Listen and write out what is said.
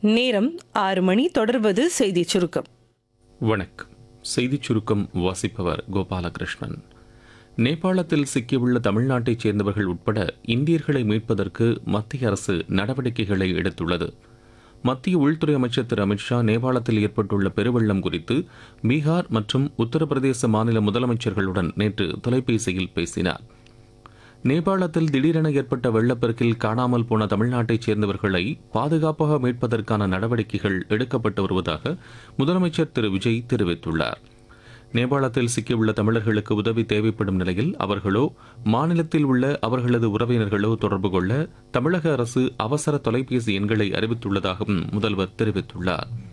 நேரம் ஆறு மணி தொடர்வது செய்திச் சுருக்கம் வணக்கம் செய்திச் சுருக்கம் வாசிப்பவர் கோபாலகிருஷ்ணன் நேபாளத்தில் சிக்கியுள்ள தமிழ்நாட்டைச் சேர்ந்தவர்கள் உட்பட இந்தியர்களை மீட்பதற்கு மத்திய அரசு நடவடிக்கைகளை எடுத்துள்ளது மத்திய உள்துறை அமைச்சர் திரு அமித்ஷா நேபாளத்தில் ஏற்பட்டுள்ள பெருவெள்ளம் குறித்து பீகார் மற்றும் உத்தரப்பிரதேச மாநில முதலமைச்சர்களுடன் நேற்று தொலைபேசியில் பேசினார் நேபாளத்தில் திடீரென ஏற்பட்ட வெள்ளப்பெருக்கில் காணாமல் போன தமிழ்நாட்டைச் சேர்ந்தவர்களை பாதுகாப்பாக மீட்பதற்கான நடவடிக்கைகள் எடுக்கப்பட்டு வருவதாக முதலமைச்சர் திரு விஜய் தெரிவித்துள்ளார் நேபாளத்தில் சிக்கியுள்ள தமிழர்களுக்கு உதவி தேவைப்படும் நிலையில் அவர்களோ மாநிலத்தில் உள்ள அவர்களது உறவினர்களோ தொடர்பு கொள்ள தமிழக அரசு அவசர தொலைபேசி எண்களை அறிவித்துள்ளதாகவும் முதல்வர் தெரிவித்துள்ளார்